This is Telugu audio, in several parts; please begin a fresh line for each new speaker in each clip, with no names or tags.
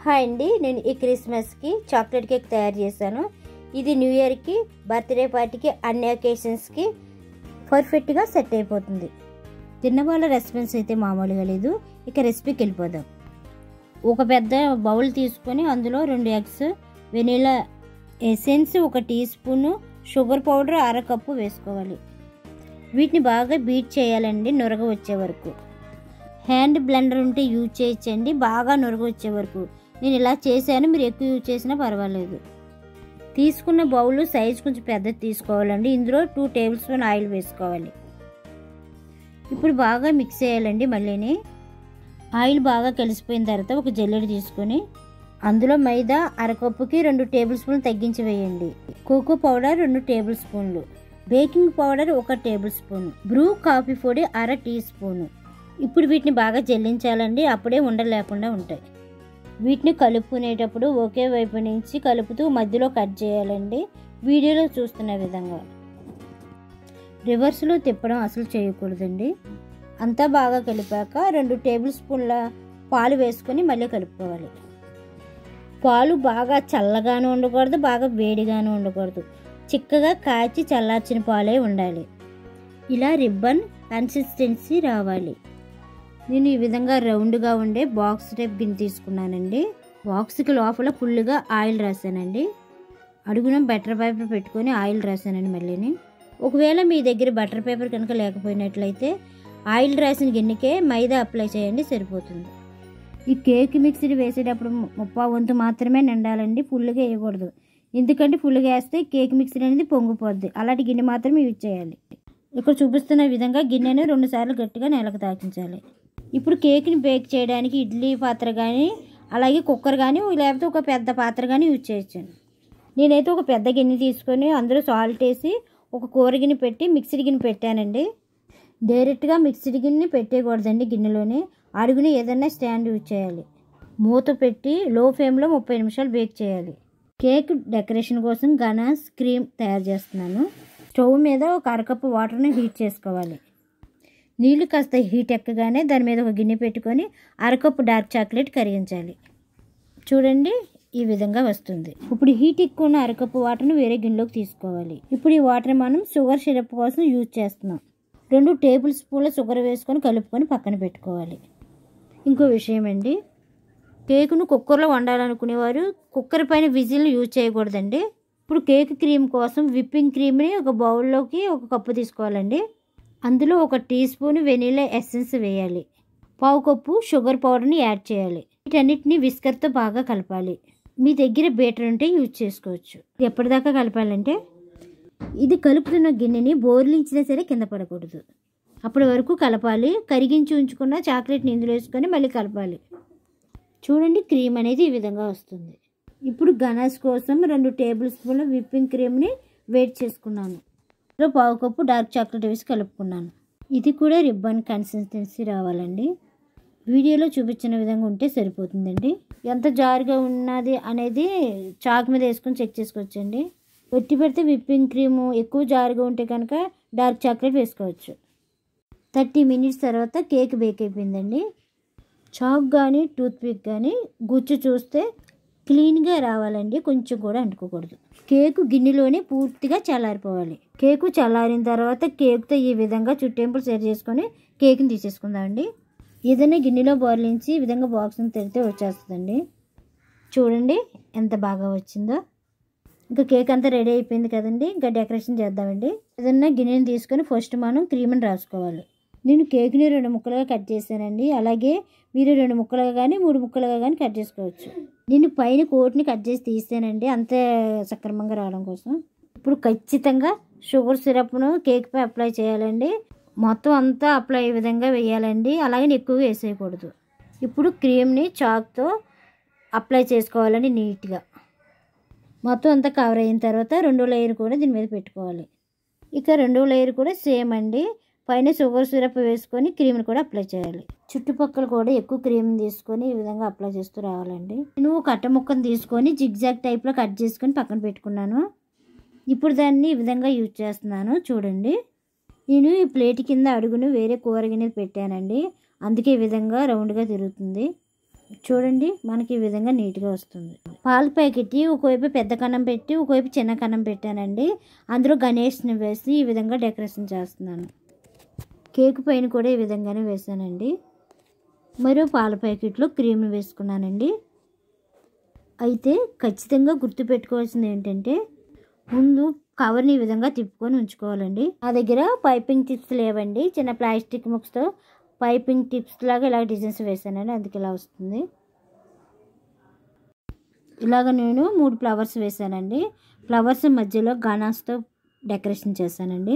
హాయ్ అండి నేను ఈ క్రిస్మస్కి చాక్లెట్ కేక్ తయారు చేశాను ఇది న్యూ ఇయర్కి బర్త్డే పార్టీకి అన్ని అకేషన్స్కి పర్ఫెక్ట్గా సెట్ అయిపోతుంది తిన్నవాళ్ళ రెస్పాన్స్ అయితే మామూలుగా లేదు ఇక రెసిపీకి వెళ్ళిపోదాం ఒక పెద్ద బౌల్ తీసుకొని అందులో రెండు ఎగ్స్ వెనీలా ఎసెన్స్ ఒక టీ స్పూను షుగర్ పౌడర్ అర కప్పు వేసుకోవాలి వీటిని బాగా బీట్ చేయాలండి నురగ వచ్చే వరకు హ్యాండ్ బ్లెండర్ ఉంటే యూజ్ చేయొచ్చండి బాగా నురగ వచ్చే వరకు నేను ఇలా చేశాను మీరు ఎక్కువ యూజ్ చేసినా పర్వాలేదు తీసుకున్న బౌల్ సైజ్ కొంచెం పెద్దది తీసుకోవాలండి ఇందులో టూ టేబుల్ స్పూన్ ఆయిల్ వేసుకోవాలి ఇప్పుడు బాగా మిక్స్ చేయాలండి మళ్ళీని ఆయిల్ బాగా కలిసిపోయిన తర్వాత ఒక జల్లెడ తీసుకొని అందులో మైదా అరకప్పుకి రెండు టేబుల్ స్పూన్లు తగ్గించి వేయండి కోకో పౌడర్ రెండు టేబుల్ స్పూన్లు బేకింగ్ పౌడర్ ఒక టేబుల్ స్పూన్ బ్రూ కాఫీ పొడి అర టీ స్పూను ఇప్పుడు వీటిని బాగా జల్లించాలండి అప్పుడే ఉండలు లేకుండా ఉంటాయి వీటిని కలుపుకునేటప్పుడు ఒకే వైపు నుంచి కలుపుతూ మధ్యలో కట్ చేయాలండి వీడియోలో చూస్తున్న విధంగా రివర్స్లో తిప్పడం అసలు చేయకూడదండి అంతా బాగా కలిపాక రెండు టేబుల్ స్పూన్ల పాలు వేసుకొని మళ్ళీ కలుపుకోవాలి పాలు బాగా చల్లగాను ఉండకూడదు బాగా వేడిగాను ఉండకూడదు చిక్కగా కాచి చల్లార్చిన పాలే ఉండాలి ఇలా రిబ్బన్ కన్సిస్టెన్సీ రావాలి నేను ఈ విధంగా రౌండ్గా ఉండే బాక్స్ టైప్ గిన్నె తీసుకున్నానండి బాక్స్కి లోపల ఫుల్గా ఆయిల్ రాశానండి అడుగున బటర్ పేపర్ పెట్టుకొని ఆయిల్ రాశానండి మళ్ళీని ఒకవేళ మీ దగ్గర బటర్ పేపర్ కనుక లేకపోయినట్లయితే ఆయిల్ రాసిన గిన్నెకే మైదా అప్లై చేయండి సరిపోతుంది ఈ కేక్ మిక్సీ వేసేటప్పుడు ముప్పా వంతు మాత్రమే నిండాలండి ఫుల్గా వేయకూడదు ఎందుకంటే ఫుల్గా వేస్తే కేక్ మిక్సీ అనేది పొంగిపోద్ది అలాంటి గిన్నె మాత్రమే యూజ్ చేయాలి ఇక్కడ చూపిస్తున్న విధంగా గిన్నెను రెండు సార్లు గట్టిగా నెలకు తాకించాలి ఇప్పుడు కేక్ని బేక్ చేయడానికి ఇడ్లీ పాత్ర కానీ అలాగే కుక్కర్ కానీ లేకపోతే ఒక పెద్ద పాత్ర కానీ యూజ్ చేయొచ్చు నేనైతే ఒక పెద్ద గిన్నె తీసుకొని అందులో సాల్ట్ వేసి ఒక కూర గిన్నె పెట్టి మిక్సీ గిన్నె పెట్టానండి డైరెక్ట్గా మిక్సీ గిన్నె పెట్టేయకూడదండి గిన్నెలోనే అడుగుని ఏదైనా స్టాండ్ యూజ్ చేయాలి మూత పెట్టి లో ఫ్లేమ్లో ముప్పై నిమిషాలు బేక్ చేయాలి కేక్ డెకరేషన్ కోసం గనాస్ క్రీమ్ తయారు చేస్తున్నాను స్టవ్ మీద ఒక అరకప్పు వాటర్ని హీట్ చేసుకోవాలి నీళ్లు కాస్త హీట్ ఎక్కగానే దాని మీద ఒక గిన్నె పెట్టుకొని అరకప్పు డార్క్ చాక్లెట్ కరిగించాలి చూడండి ఈ విధంగా వస్తుంది ఇప్పుడు హీట్ ఎక్కువ ఉన్న అరకప్పు వాటర్ని వేరే గిన్నెలోకి తీసుకోవాలి ఇప్పుడు ఈ వాటర్ మనం షుగర్ సిరప్ కోసం యూజ్ చేస్తున్నాం రెండు టేబుల్ స్పూన్ల షుగర్ వేసుకొని కలుపుకొని పక్కన పెట్టుకోవాలి ఇంకో విషయం అండి కేకును కుక్కర్లో వండాలనుకునేవారు కుక్కర్ పైన విజిల్ యూజ్ చేయకూడదండి ఇప్పుడు కేక్ క్రీమ్ కోసం విప్పింగ్ క్రీమ్ని ఒక బౌల్లోకి ఒక కప్పు తీసుకోవాలండి అందులో ఒక టీ స్పూన్ వెనీలా ఎసెన్స్ వేయాలి పావు కప్పు షుగర్ పౌడర్ని యాడ్ చేయాలి వీటన్నిటిని విస్కర్తో బాగా కలపాలి మీ దగ్గర బీటర్ ఉంటే యూజ్ చేసుకోవచ్చు ఎప్పటిదాకా కలపాలంటే ఇది కలుపుతున్న గిన్నెని బోర్లించినా సరే కింద పడకూడదు అప్పటి వరకు కలపాలి కరిగించి ఉంచుకున్న చాక్లెట్ని ఇందులో వేసుకొని మళ్ళీ కలపాలి చూడండి క్రీమ్ అనేది ఈ విధంగా వస్తుంది ఇప్పుడు గనాస్ కోసం రెండు టేబుల్ స్పూన్ల విప్పింగ్ క్రీమ్ని వేడి చేసుకున్నాను ఇందులో పావు కప్పు డార్క్ చాక్లెట్ వేసి కలుపుకున్నాను ఇది కూడా రిబ్బన్ కన్సిస్టెన్సీ రావాలండి వీడియోలో చూపించిన విధంగా ఉంటే సరిపోతుందండి ఎంత జారుగా ఉన్నది అనేది చాక్ మీద వేసుకొని చెక్ చేసుకోవచ్చండి ఒట్టి పెడితే విప్పింగ్ క్రీము ఎక్కువ జారుగా ఉంటే కనుక డార్క్ చాక్లెట్ వేసుకోవచ్చు థర్టీ మినిట్స్ తర్వాత కేక్ బేక్ అయిపోయిందండి చాక్ కానీ టూత్ పిక్ కానీ గుచ్చి చూస్తే క్లీన్గా రావాలండి కొంచెం కూడా అంటుకోకూడదు కేకు గిన్నెలోనే పూర్తిగా చల్లారిపోవాలి కేకు చల్లారిన తర్వాత కేక్తో ఈ విధంగా చుట్టేంపులు సెట్ చేసుకొని కేక్ని తీసేసుకుందామండి ఏదైనా గిన్నెలో బోర్లించి ఈ విధంగా బాక్స్ని తెరితే వచ్చేస్తుందండి చూడండి ఎంత బాగా వచ్చిందో ఇంకా కేక్ అంతా రెడీ అయిపోయింది కదండి ఇంకా డెకరేషన్ చేద్దామండి ఏదన్నా గిన్నెని తీసుకొని ఫస్ట్ మనం క్రీమ్ని రాసుకోవాలి నేను కేక్ని రెండు ముక్కలుగా కట్ చేశానండి అలాగే మీరు రెండు ముక్కలుగా కానీ మూడు ముక్కలుగా కానీ కట్ చేసుకోవచ్చు నేను పైన కోట్ని కట్ చేసి తీసానండి అంతే సక్రమంగా రావడం కోసం ఇప్పుడు ఖచ్చితంగా షుగర్ సిరప్ను కేక్పై అప్లై చేయాలండి మొత్తం అంతా అప్లై అయ్యే విధంగా వేయాలండి అలాగే ఎక్కువగా వేసేయకూడదు ఇప్పుడు క్రీమ్ని చాక్తో అప్లై చేసుకోవాలండి నీట్గా మొత్తం అంతా కవర్ అయిన తర్వాత రెండో లేయర్ కూడా దీని మీద పెట్టుకోవాలి ఇక రెండో లేయర్ కూడా సేమ్ అండి పైన షుగర్ సిరప్ వేసుకొని క్రీమ్ని కూడా అప్లై చేయాలి చుట్టుపక్కల కూడా ఎక్కువ క్రీమ్ తీసుకొని ఈ విధంగా అప్లై చేస్తూ రావాలండి నేను కట్ట ముక్కను తీసుకొని జిగ్జాగ్ టైప్లో కట్ చేసుకొని పక్కన పెట్టుకున్నాను ఇప్పుడు దాన్ని ఈ విధంగా యూజ్ చేస్తున్నాను చూడండి నేను ఈ ప్లేట్ కింద అడుగును వేరే కూర గిన్నె పెట్టానండి అందుకే ఈ విధంగా రౌండ్గా తిరుగుతుంది చూడండి మనకి ఈ విధంగా నీట్గా వస్తుంది పాల ప్యాకెట్ ఒకవైపు పెద్ద కన్నం పెట్టి ఒకవైపు చిన్న కన్నం పెట్టానండి అందులో గణేష్ని వేసి ఈ విధంగా డెకరేషన్ చేస్తున్నాను కేక్ పైన కూడా ఈ విధంగానే వేసానండి మరియు పాల ప్యాకెట్లో క్రీమ్ వేసుకున్నానండి అయితే ఖచ్చితంగా గుర్తుపెట్టుకోవాల్సింది ఏంటంటే ముందు కవర్ని ఈ విధంగా తిప్పుకొని ఉంచుకోవాలండి నా దగ్గర పైపింగ్ టిప్స్ లేవండి చిన్న ప్లాస్టిక్ ముక్స్తో పైపింగ్ టిప్స్ లాగా ఇలా డిజైన్స్ వేసానండి అందుకే ఇలా వస్తుంది ఇలాగ నేను మూడు ఫ్లవర్స్ వేసానండి ఫ్లవర్స్ మధ్యలో గనాస్తో డెకరేషన్ చేశానండి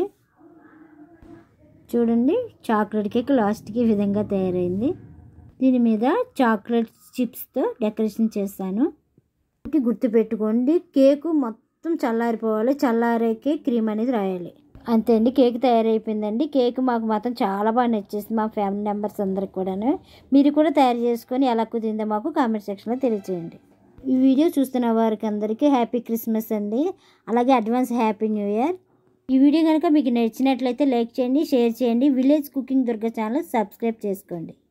చూడండి చాక్లెట్ కేక్ లాస్ట్కి ఈ విధంగా తయారైంది దీని మీద చాక్లెట్ చిప్స్తో డెకరేషన్ చేశాను గుర్తుపెట్టుకోండి కేకు మొత్తం చల్లారిపోవాలి చల్లారేకి క్రీమ్ అనేది రాయాలి అంతే అండి కేక్ తయారైపోయిందండి కేక్ మాకు మాత్రం చాలా బాగా నచ్చేసింది మా ఫ్యామిలీ మెంబర్స్ అందరికి కూడాను మీరు కూడా తయారు చేసుకొని ఎలా కుదిరిందో మాకు కామెంట్ సెక్షన్లో తెలియజేయండి ఈ వీడియో చూస్తున్న వారికి అందరికీ హ్యాపీ క్రిస్మస్ అండి అలాగే అడ్వాన్స్ హ్యాపీ న్యూ ఇయర్ ఈ వీడియో కనుక మీకు నచ్చినట్లయితే లైక్ చేయండి షేర్ చేయండి village cooking Durga channel subscribe చేసుకోండి